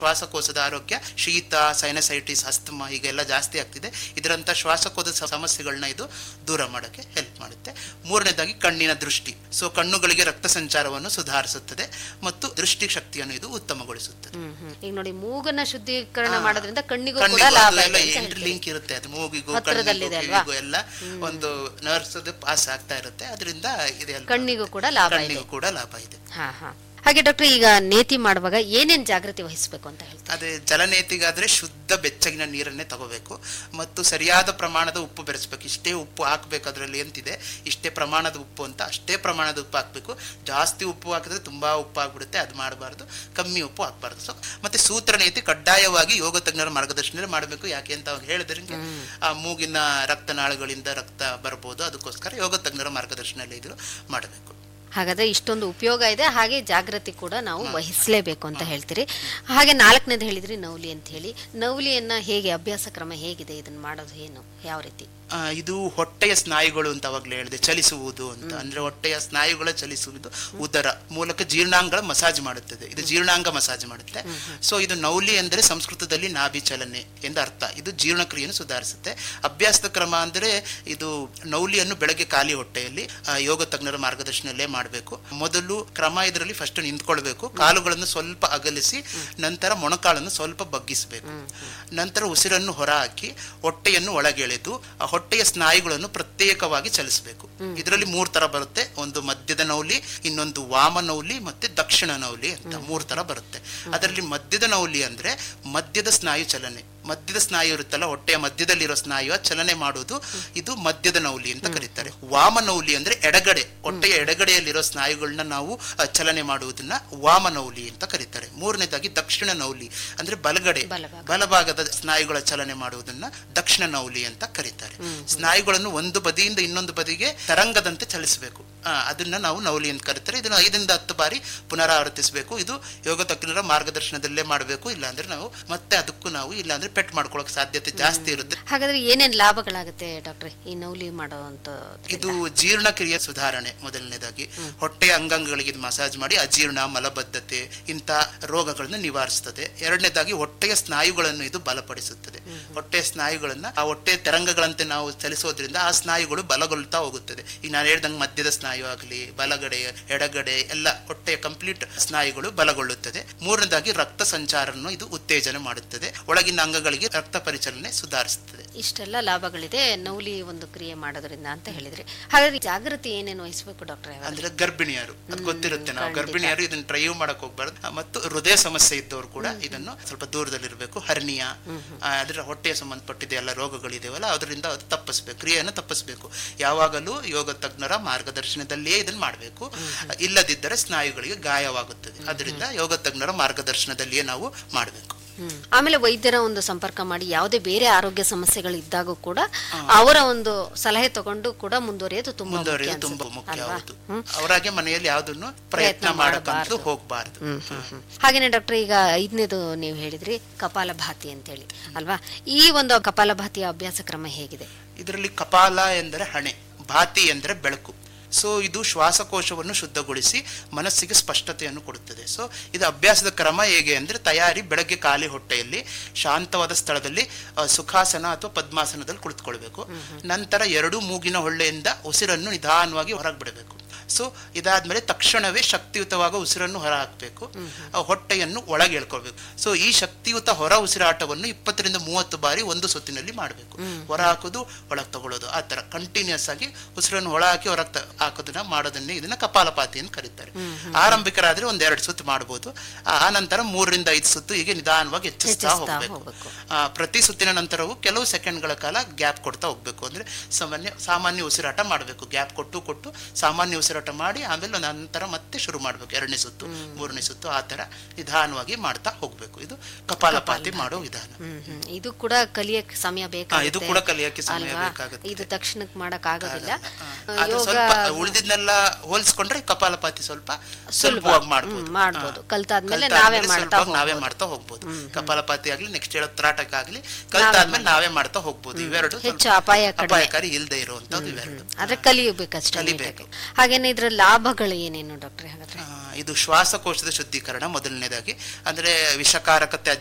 ಶ್ವಾಸಕೋಶದ ಆರೋಗ್ಯ ಶೀತ ಸೈನಸೈಟಿಸ್ ಅಸ್ತಮಾ ಹೀಗೆಲ್ಲ ಜಾಸ್ತಿ ಆಗ್ತಿದೆ ಇದರಂತ ಶ್ವಾಸಕೋಶದ ಸ- ಸಮಸ್ಯೆಗಳನ್ನ ಇದು ದೂರ ಮಾಡೋಕ್ಕೆ ಹೆಲ್ಪ್ ಮಾಡುತ್ತೆ ಮೂರನೇದಾಗಿ ಕಣ್ಣಿನ ದೃಷ್ಟಿ ಸೊ ಕಣ್ಣುಗಳಿಗೆ ರಕ್ತ ಸಂಚಾರವನ್ನು ಸುಧಾರಿಸುತ್ತದೆ ಮತ್ತು ದೃಷ್ಟಿ ಶಕ್ತಿಯನ್ನು ಇದು ಉತ್ತಮಗೊಳಿಸುತ್ತದೆ ಹ್ಮ್ ಹ್ಮ್ ಈಗ ನೋಡಿ ಮೂಗನ ಶುದ್ಧೀಕರಣ ಹಾ. ಮಾಡೋದ್ರಿಂದ ಕಣ್ಣಿಗೂ ಕೂಡ ಕಣ್ಣಿಗೂ ಲಾಭ ಅದು ಎಲ್ಲ ಇದೆ ಅಂತ ಹೇಳ್ತೀವಿ. ಲಿಂಕ್ ಇರುತ್ತೆ ಅದು ಮೂಗಿಗೂ ಹತ್ರದಲ್ಲಿದೆ ಕಣ್ಣಿಗೂ ಅಲ್ವಾ? ಕಿವಿಗೂ ಎಲ್ಲ ಒಂದು ನರ್ಸ್ ಪಾಸ್ ಆಗ್ತಾ ಇರುತ್ತೆ ಅದರಿಂದ ಇದೆ help ಕಣ್ಣಿಗೂ ಆಗುತ್ತೆ. ಕೂಡ ಲಾಭ ಇದೆ. ಕಣ್ಣಿಗೂ ಕೂಡ ಲಾಭ ಇದೆ ಹಾ ಹಾ ಹಾಗೆ ಡಾಕ್ಟರ್ ಈಗ ನೇತಿ ಮಾಡುವಾಗ ಏನೇನ್ ಜಾಗೃತಿ ವಹಿಸಬೇಕು ಅಂತ ಹೇಳ್ತಾರೆ ಅದೇ ಜಲನೇತಿಗಾದ್ರೆ ಶುದ್ಧ ಬೆಚ್ಚಗಿನ ನೀರನ್ನೇ ತಗೋಬೇಕು ಮತ್ತು ಸರಿಯಾದ ಪ್ರಮಾಣದ ಉಪ್ಪು ಬೆರೆಸ್ಬೇಕು ಇಷ್ಟೇ ಉಪ್ಪು ಹಾಕ್ಬೇಕು ಅದರಲ್ಲಿ ಎಂತಿದೆ ಇಷ್ಟೇ ಪ್ರಮಾಣದ ಉಪ್ಪು ಅಂತ ಅಷ್ಟೇ ಪ್ರಮಾಣದ ಉಪ್ಪು ಹಾಕ್ಬೇಕು ಜಾಸ್ತಿ ಉಪ್ಪು ಹಾಕಿದ್ರೆ ತುಂಬಾ ಉಪ್ಪು ಆಗ್ಬಿಡುತ್ತೆ ಅದು ಮಾಡಬಾರ್ದು ಕಮ್ಮಿ ಉಪ್ಪು ಹಾಕ್ಬಾರ್ದು ಸೊ ಮತ್ತೆ ಸೂತ್ರನೇತಿ ಕಡ್ಡಾಯವಾಗಿ ಯೋಗ ತಜ್ಞರ ಮಾರ್ಗದರ್ಶನದಲ್ಲಿ ಮಾಡಬೇಕು ಯಾಕೆ ಅಂತ ಅವ್ರು ಹೇಳಿದ್ರೆ ಆ ಮೂಗಿನ ರಕ್ತನಾಳಗಳಿಂದ ರಕ್ತ ಬರ್ಬೋದು ಅದಕ್ಕೋಸ್ಕರ ಯೋಗ ತಜ್ಞರ ಮಾರ್ಗದರ್ಶನದಲ್ಲಿ ಇದು ಮಾಡಬೇಕು ಹಾಗಾದ್ರೆ ಇಷ್ಟೊಂದು ಉಪಯೋಗ ಇದೆ ಹಾಗೆ ಜಾಗೃತಿ ಕೂಡ ನಾವು ವಹಿಸಲೇಬೇಕು ಅಂತ ಹೇಳ್ತೀರಿ ಹಾಗೆ ನಾಲ್ಕನೇದು ಹೇಳಿದ್ರಿ ನೌಲಿ ಅಂತ ಹೇಳಿ ನೌಲಿಯನ್ನ ಹೇಗೆ ಅಭ್ಯಾಸ ಕ್ರಮ ಹೇಗಿದೆ ಇದನ್ನ ಮಾಡೋದು ಏನು ಯಾವ ರೀತಿ ಆ, ಇದು ಹೊಟ್ಟೆಯ ಸ್ನಾಯುಗಳು ಅಂತ ಅವಾಗಲೇ ಹೇಳಿದೆ ಚಲಿಸುವುದು ಅಂತ ಅಂದ್ರೆ ಹೊಟ್ಟೆಯ ಸ್ನಾಯುಗಳ ಚಲಿಸುವುದು ಉದರ ಮೂಲಕ ಜೀರ್ಣಾಂಗಗಳ ಮಸಾಜ್ ಮಾಡುತ್ತದೆ ಇದು ಜೀರ್ಣಾಂಗ ಮಸಾಜ್ ಮಾಡುತ್ತೆ ಸೊ ಇದು ನೌಲಿ ಅಂದರೆ ಸಂಸ್ಕೃತದಲ್ಲಿ ನಾಭಿ ಚಲನೆ ಎಂದು ಅರ್ಥ ಇದು ಜೀರ್ಣಕ್ರಿಯೆಯನ್ನು ಸುಧಾರಿಸುತ್ತೆ ಅಭ್ಯಾಸದ ಕ್ರಮ ಅಂದರೆ ಇದು ನೌಲಿಯನ್ನು ಬೆಳಗ್ಗೆ ಖಾಲಿ ಹೊಟ್ಟೆಯಲ್ಲಿ ಆ, ಯೋಗ ತಜ್ಞರ ಮಾರ್ಗದರ್ಶನಲ್ಲೇ ಮಾಡಬೇಕು ಮೊದಲು ಕ್ರಮ ಇದರಲ್ಲಿ ಫಸ್ಟ್ ನಿಂತ್ಕೊಳ್ಬೇಕು ಕಾಲುಗಳನ್ನು ಸ್ವಲ್ಪ ಅಗಲಿಸಿ ನಂತರ ಮೊಣಕಾಲನ್ನು ಸ್ವಲ್ಪ ಬಗ್ಗಿಸಬೇಕು ನಂತರ ಉಸಿರನ್ನು ಹೊರಹಾಕಿ ಹೊಟ್ಟೆಯನ್ನು ಒಳಗೆಳೆದು ಆ ಹೊಟ್ಟೆಯ ಸ್ನಾಯುಗಳನ್ನು ಪ್ರತ್ಯೇಕವಾಗಿ ಚಲಿಸಬೇಕು ಇದರಲ್ಲಿ ಮೂರ್ ತರ ಬರುತ್ತೆ ಒಂದು ಮಧ್ಯದ ನೌಲಿ ಇನ್ನೊಂದು ವಾಮ ನೌಲಿ ಮತ್ತೆ ದಕ್ಷಿಣ ನೌಲಿ ಅಂತ ಮೂರ್ ತರ ಬರುತ್ತೆ ಅದರಲ್ಲಿ ಮಧ್ಯದ ನೌಲಿ ಅಂದ್ರೆ ಮಧ್ಯದ ಸ್ನಾಯು ಚಲನೆ ಮಧ್ಯದ ಸ್ನಾಯು ಇರುತ್ತಲ್ಲ ಹೊಟ್ಟೆಯ ಮಧ್ಯದಲ್ಲಿರೋ ಸ್ನಾಯು ಚಲನೆ ಮಾಡುವುದು ಇದು ಮಧ್ಯದ ನೌಲಿ ಅಂತ ಕರೀತಾರೆ ವಾಮ ನೌಲಿ ಅಂದ್ರೆ ಎಡಗಡೆ ಹೊಟ್ಟೆಯ ಎಡಗಡೆಯಲ್ಲಿರೋ ಸ್ನಾಯುಗಳನ್ನ ನಾವು ಆ, ಚಲನೆ ಮಾಡುವುದನ್ನ ವಾಮ ನೌಲಿ ಅಂತ ಕರೀತಾರೆ ಮೂರನೇದಾಗಿ ದಕ್ಷಿಣ ನೌಲಿ ಅಂದ್ರೆ ಬಲಗಡೆ ಬಲಭಾಗ. ಬಲಭಾಗದ ಸ್ನಾಯುಗಳ ಚಲನೆ ಮಾಡುವುದನ್ನ ದಕ್ಷಿಣ ನೌಲಿ ಅಂತ ಕರೀತಾರೆ ಸ್ನಾಯುಗಳನ್ನು ಒಂದು ಬದಿಯಿಂದ ಇನ್ನೊಂದು ಬದಿಗೆ ತರಂಗದಂತೆ ಚಲಿಸಬೇಕು ಆ, ಅದನ್ನ ನಾವು ನೌಲಿ ಅಂತ ಕರೀತಾರೆ ಇದನ್ನ ಐದರಿಂದ ಹತ್ತು ಬಾರಿ ಪುನರಾವರ್ತಿಸಬೇಕು ಇದು ಯೋಗ ತಜ್ಞರ ಮಾರ್ಗದರ್ಶನದಲ್ಲೇ ಮಾಡಬೇಕು ಇಲ್ಲಾಂದ್ರೆ ನಾವು ಮತ್ತೆ ಅದಕ್ಕೂ ನಾವು ಇಲ್ಲಾಂದ್ರೆ ಪೆಟ್ ಮಾಡ್ಕೊಳ್ಳೋಕೆ ಸಾಧ್ಯತೆ ಜಾಸ್ತಿ ಇರುತ್ತೆ ಹಾಗಾದ್ರೆ ಏನೇನ್ ಲಾಭಗಳಾಗುತ್ತೆ ಡಾಕ್ಟ್ರೆ ಈ ನೌಲಿ ಮಾಡುವಂತ ಇದು ಜೀರ್ಣಕ್ರಿಯೆ ಸುಧಾರಣೆ ಮೊದಲನೇದಾಗಿ ಹೊಟ್ಟೆಯ ಅಂಗಾಂಗಗಳಿಗೆ ಇದು ಮಸಾಜ್ ಮಾಡಿ ಅಜೀರ್ಣ ಮಲಬದ್ಧತೆ ಇಂಥ ರೋಗಗಳನ್ನು ನಿವಾರಿಸುತ್ತದೆ ಎರಡನೇದಾಗಿ ಹೊಟ್ಟೆಯ ಸ್ನಾಯುಗಳನ್ನು ಇದು ಬಲಪಡಿಸುತ್ತದೆ ಹೊಟ್ಟೆಯ ಸ್ನಾಯುಗಳನ್ನ ಆ ಹೊಟ್ಟೆಯ ತರಂಗಗಳಂತೆ ನಾವು ಚಲಿಸೋದ್ರಿಂದ ಆ ಸ್ನಾಯುಗಳು ಬಲಗೊಳ್ತಾ ಹೋಗುತ್ತದೆ ಈಗ ನಾನು ಹೇಳ್ದಂಗೆ ಮಧ್ಯದ ಸ್ನಾಯು ಆಗಲಿ ಬಲಗಡೆ ಎಡಗಡೆ ಎಲ್ಲ ಹೊಟ್ಟೆಯ ಕಂಪ್ಲೀಟ್ ಸ್ನಾಯುಗಳು ಬಲಗೊಳ್ಳುತ್ತದೆ ಮೂರನೇದಾಗಿ ರಕ್ತ ಸಂಚಾರವನ್ನು ಇದು ಉತ್ತೇಜನ ಮಾಡುತ್ತದೆ ಒಳಗಿನ ಅಂಗಗಳಿಗೆ ರಕ್ತ ಪರಿಚಲನೆ ಸುಧಾರಿಸುತ್ತದೆ ಇಷ್ಟೆಲ್ಲ ಲಾಭಗಳಿದೆ ನೌಲಿ ಒಂದು ಕ್ರಿಯೆ ಮಾಡೋದ್ರಿಂದ ಅಂತ ಹೇಳಿದ್ರಿ ಹಾಗಾದ್ರೆ ಜಾಗೃತಿ ಏನೇನು ವಹಿಸಬೇಕು ಡಾಕ್ಟ್ರೆ ಅಂದ್ರೆ ಗರ್ಭಿಣಿಯರು ಅದು ಗೊತ್ತಿರುತ್ತೆ ನಾವು ಗರ್ಭಿಣಿಯರು ಇದನ್ನ ಡ್ರೈವ್ ಮಾಡಕ್ ಹೋಗ್ಬಾರ್ದು ಆ, ಮತ್ತು ಹೃದಯ ಸಮಸ್ಯೆ ಇದ್ದವರು ಕೂಡ ಇದನ್ನು ಸ್ವಲ್ಪ ದೂರದಲ್ಲಿರ್ಬೇಕು ಹರ್ನಿಯ ಅದರ ಹೊಟ್ಟೆಯ ಸಂಬಂಧಪಟ್ಟಿದ್ದ ಎಲ್ಲ ರೋಗಗಳಿದೆಯಲ್ಲ ಅದರಿಂದ ಅದು ತಪ್ಪಿಸ್ಬೇಕು ಕ್ರಿಯೆಯನ್ನು ತಪ್ಪಿಸ್ಬೇಕು ಯಾವಾಗಲೂ ಯೋಗ ತಜ್ಞರ ಮಾರ್ಗದರ್ಶನದಲ್ಲಿಯೇ ಇದನ್ನ ಮಾಡಬೇಕು ಇಲ್ಲದಿದ್ದರೆ ಸ್ನಾಯುಗಳಿಗೆ ಗಾಯವಾಗುತ್ತದೆ ಅದರಿಂದ ಯೋಗ ತಜ್ಞರ ಮಾರ್ಗದರ್ಶನದಲ್ಲಿಯೇ ನಾವು ಮಾಡಬೇಕು ಹ್ಮ್. ಆಮೇಲೆ ವೈದ್ಯರ ಒಂದು ಸಂಪರ್ಕ ಮಾಡಿ ಯಾವುದೇ ಬೇರೆ ಆರೋಗ್ಯ ಸಮಸ್ಯೆಗಳು ಇದ್ದಾಗ ಕೂಡ ಅವರ ಒಂದು ಸಲಹೆ ತಗೊಂಡು ಕೂಡ ಮುಂದುವರಿಯೋದು ತುಂಬಾ ಮುಖ್ಯ ಮುಂದುವರಿಯೋದು ತುಂಬಾ ಅನ್ಸುತ್ತೆ, ಮುಖ್ಯ ಅಲ್ವಾ? ಹೌದು ಹ್ಮ್. ಅವರಾಗೆ ಮನೆಯಲ್ಲಿ ಯಾವುದನ್ನು ಪ್ರಯತ್ನ ಪ್ರಯತ್ನ ಮಾಡಕ್ಕಂತೂ ಮಾಡಬಾರ್ದು. ಹೋಗ್ಬಾರ್ದು ಹ್ಮ್, ಹ್ಮ್, ಹ್ಮ್. ಹಾಗೇನೆ ಡಾಕ್ಟರ್ ಈಗ ಐದನೇದು ನೀವು ಹೇಳಿದ್ರಿ ಕಪಾಲಭಾತಿ ಅಂತೇಳಿ ಅಲ್ವಾ ಈ ಒಂದು ಕಪಾಲಭಾತಿಯ ಅಭ್ಯಾಸ ಕ್ರಮ ಹೇಗಿದೆ ಇದರಲ್ಲಿ ಕಪಾಲ ಎಂದರೆ ಹಣೆ ಭಾತಿ ಎಂದರೆ ಬೆಳಕು ಸೊ ಇದು ಶ್ವಾಸಕೋಶವನ್ನು ಶುದ್ಧಗೊಳಿಸಿ ಮನಸ್ಸಿಗೆ ಸ್ಪಷ್ಟತೆಯನ್ನು ಕೊಡುತ್ತದೆ ಸೊ ಇದು ಅಭ್ಯಾಸದ ಕ್ರಮ ಹೇಗೆ ಅಂದರೆ ತಯಾರಿ ಬೆಳಗ್ಗೆ ಖಾಲಿ ಹೊಟ್ಟೆಯಲ್ಲಿ ಶಾಂತವಾದ ಸ್ಥಳದಲ್ಲಿ ಆ, ಸುಖಾಸನ ಅಥವಾ ಪದ್ಮಾಸನದಲ್ಲಿ ಕುಳಿತುಕೊಳ್ಬೇಕು ನಂತರ ಎರಡು ಮೂಗಿನ ಹೊಳ್ಳೆಯಿಂದ ಉಸಿರನ್ನು ನಿಧಾನವಾಗಿ ಹೊರಗೆ ಬಿಡಬೇಕು ಸೊ ಇದಾದ್ಮೇಲೆ ತಕ್ಷಣವೇ ಶಕ್ತಿಯುತವಾಗ ಉಸಿರನ್ನು ಹೊರ ಹಾಕಬೇಕು ಹೊಟ್ಟೆಯನ್ನು ಒಳಗೆ ಎಳ್ಕೊಳ್ಬೇಕು ಸೊ ಈ ಶಕ್ತಿಯುತ ಹೊರ ಉಸಿರಾಟವನ್ನು ಇಪ್ಪತ್ತರಿಂದ ಮೂವತ್ತು ಬಾರಿ ಒಂದು ಸುತ್ತಿನಲ್ಲಿ ಮಾಡಬೇಕು ಹೊರ ಹಾಕೋದು ಒಳಗೆ ತಗೊಳ್ಳೋದು ಆ ತರ ಕಂಟಿನ್ಯೂಸ್ ಆಗಿ ಉಸಿರನ್ನು ಒಳ ಹಾಕಿ ಹೊರಗೆ ತ- ಹಾಕೋದನ್ನ ಮಾಡೋದನ್ನೇ ಇದನ್ನ ಕಪಾಲಪಾತಿ ಅಂತ ಕರೀತಾರೆ ಆರಂಭಿಕರಾದ್ರೆ ಒಂದ್ ಎರಡು ಸುತ್ತು ಮಾಡಬಹುದು ಆ ನಂತರ ಮೂರರಿಂದ ಐದು ಸುತ್ತು ಹೀಗೆ ನಿಧಾನವಾಗಿ ಹೆಚ್ಚಿಸ್ತಾ ಹೆಚ್ಚಿಸ್ತಾ ಹೋಗ್ಬೇಕು ಹೋಗ್ಬೇಕು. ಆ, ಪ್ರತಿ ಸುತ್ತಿನ ನಂತರವೂ ಕೆಲವು ಸೆಕೆಂಡ್ಗಳ ಕಾಲ ಗ್ಯಾಪ್ ಕೊಡ್ತಾ ಹೋಗ್ಬೇಕು ಅಂದ್ರೆ ಸಾಮಾನ್ಯ ಸಾಮಾನ್ಯ ಉಸಿರಾಟ ಮಾಡಬೇಕು ಗ್ಯಾಪ್ ಕೊಟ್ಟು ಕೊಟ್ಟು ಸಾಮಾನ್ಯ ಉಸಿರಾಟ ಮಾಡಿ ಆಮೇಲೆ ನಂತರ ಮತ್ತೆ ಶುರು ಮಾಡಬೇಕು ಎರಡನೇ ಸುತ್ತು ಮೂರನೇ ಸುತ್ತು ಆ ತರ ನಿಧಾನವಾಗಿ ಮಾಡ್ತಾ ಹೋಗ್ಬೇಕು ಇದು ಕಪಾಲಪಾತಿ ಮಾಡೋ ವಿಧಾನ ಹ್ಮ್ ಹ್ಮ್. ಇದು ಕೂಡ ಕಲಿಯಕ್ಕೆ ಸಮಯ ಹಾ, ಬೇಕಾಗುತ್ತೆ ಇದು ಕೂಡ ಕಲಿಯಕ್ಕೆ ಸಮಯ ಅಲ್ವಾ? ಬೇಕಾಗುತ್ತೆ. ಇದು ತಕ್ಷಣಕ್ಕೆ ಮಾಡಕ್ ಆಗೋದಿಲ್ಲ ಆ, ಅದು ಯೋಗ ಸ್ವಲ್ಪ ಉಳಿದಿದ್ನೆಲ್ಲ ಹೋಲಿಸ್ಕೊಂಡ್ರೆ ಕಪಾಲಪಾತಿ ಸ್ವಲ್ಪ ಸುಲಭವಾಗಿ ಮಾಡ್ಬೋದು ಹ್ಮ್, ಮಾಡ್ಬೋದು. ಹಾ. ಕಲ್ತಾದ್ಮೇಲೆ ಕಲ್ತಾದ್ಮೇಲೆ ನಾವೇ ಮಾಡ್ತಾ ಸುಲಭವಾಗಿ ನಾವೇ ಹೋಗ್ಬೋದು. ಮಾಡ್ತಾ ಹೋಗ್ಬೋದು ಕಪಾಲಪಾತಿ ಆಗ್ಲಿ ನೆಕ್ಸ್ಟ್ ಹೇಳೋ ತ್ರಾಟಕ್ಕಾಗ್ಲಿ ಕಲ್ತಾದ್ಮೇಲೆ ನಾವೇ ಮಾಡ್ತಾ ಹೋಗ್ಬೋದು ಇವೆರಡು ಸ್ವಲ್ಪ ಹೆಚ್ಚು ಅಪಾಯ ಕಡಿಮೆ. ಅಪಾಯಕಾರಿ ಇಲ್ಲದೆ ಇರುವಂತದ್ದು ಇವೆರಡು ಆದ್ರೆ ಕಲಿಯಬೇಕಷ್ಟೇ ಕಲಿಬೇಕು. ನೀಟಾಗಿ. ಹಾಗೇನೆ ಇದ್ರ ಲಾಭಗಳು ಏನೇನು ಡಾಕ್ಟ್ರೆ ಹಾಗಾದ್ರೆ ಆ, ಇದು ಶ್ವಾಸಕೋಶದ ಶುದ್ಧೀಕರಣ ಮೊದಲನೇದಾಗಿ ಅಂದ್ರೆ ವಿಷಕಾರಕ ತ್ಯಾಜ್ಯ